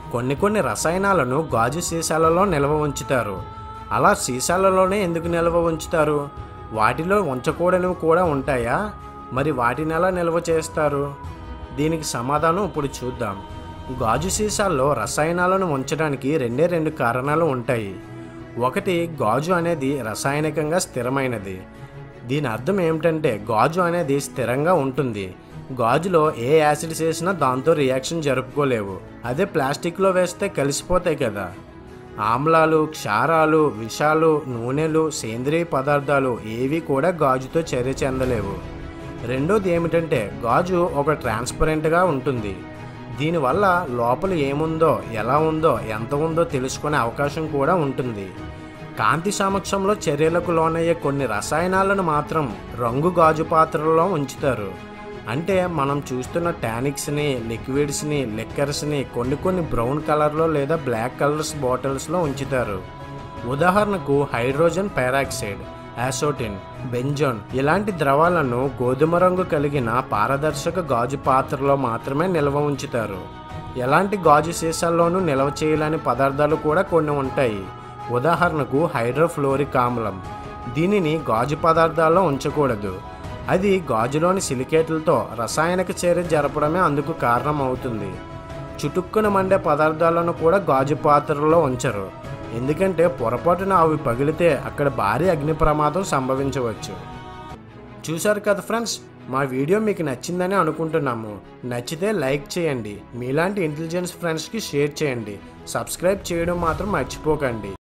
కొన్ని కొన్ని రసాయనాలను గాజు సీసాలలో నిల్వ ఉంచుతారు అలా సీసాలలోనే ఎందుకు నిల్వ ఉంచుతారు వాటిలో ఉంచకూడనివి కూడా ఉంటాయా మరి వాటిని ఎలా నిల్వ చేస్తారు దీనికి సమాధానం ఇప్పుడు చూద్దాం గాజు సీసాల్లో రసాయనాలను ఉంచడానికి రెండే రెండు కారణాలు ఉంటాయి ఒకటి గాజు అనేది రసాయనికంగా స్థిరమైనది దీని అర్థం ఏమిటంటే గాజు అనేది స్థిరంగా ఉంటుంది గాజులో ఏ యాసిడ్స్ వేసినా దాంతో రియాక్షన్ జరుపుకోలేవు అదే ప్లాస్టిక్లో వేస్తే కలిసిపోతాయి కదా ఆమ్లాలు క్షారాలు విషాలు నూనెలు సేంద్రియ పదార్థాలు ఏవి కూడా గాజుతో చర్య చెందలేవు రెండోది ఏమిటంటే గాజు ఒక ట్రాన్స్పరెంట్గా ఉంటుంది దీనివల్ల లోపల ఏముందో ఎలా ఉందో ఎంత ఉందో తెలుసుకునే అవకాశం కూడా ఉంటుంది కాంతి సమక్షంలో చర్యలకు లోనయ్యే కొన్ని రసాయనాలను మాత్రం రంగు గాజు పాత్రలో ఉంచుతారు అంటే మనం చూస్తున్న టానిక్స్ని లిక్విడ్స్ని లిక్కర్స్ని కొన్ని కొన్ని బ్రౌన్ కలర్లో లేదా బ్లాక్ కలర్స్ బాటిల్స్లో ఉంచుతారు ఉదాహరణకు హైడ్రోజన్ పెరాక్సైడ్ యాసోటిన్ బెంజోన్ ఇలాంటి ద్రవాలను గోధుమ రంగు కలిగిన పారదర్శక గాజు పాత్రలో మాత్రమే నిల్వ ఉంచుతారు ఎలాంటి గాజు సీసాల్లోనూ నిల్వ చేయలేని పదార్థాలు కూడా కొన్ని ఉంటాయి ఉదాహరణకు హైడ్రోఫ్లోరిక్ ఆమ్లం దీనిని గాజు పదార్థాల్లో ఉంచకూడదు అది గాజులోని సిలికేట్లతో రసాయనిక చర్య జరపడమే అందుకు కారణం అవుతుంది చుటుక్కున మండే పదార్థాలను కూడా గాజు పాత్రలో ఉంచరు ఎందుకంటే పొరపాటున అవి పగిలితే అక్కడ భారీ అగ్ని ప్రమాదం సంభవించవచ్చు చూశారు కదా ఫ్రెండ్స్ మా వీడియో మీకు నచ్చిందని అనుకుంటున్నాము నచ్చితే లైక్ చేయండి మీలాంటి ఇంటెలిజెన్స్ ఫ్రెండ్స్కి షేర్ చేయండి సబ్స్క్రైబ్ చేయడం మాత్రం మర్చిపోకండి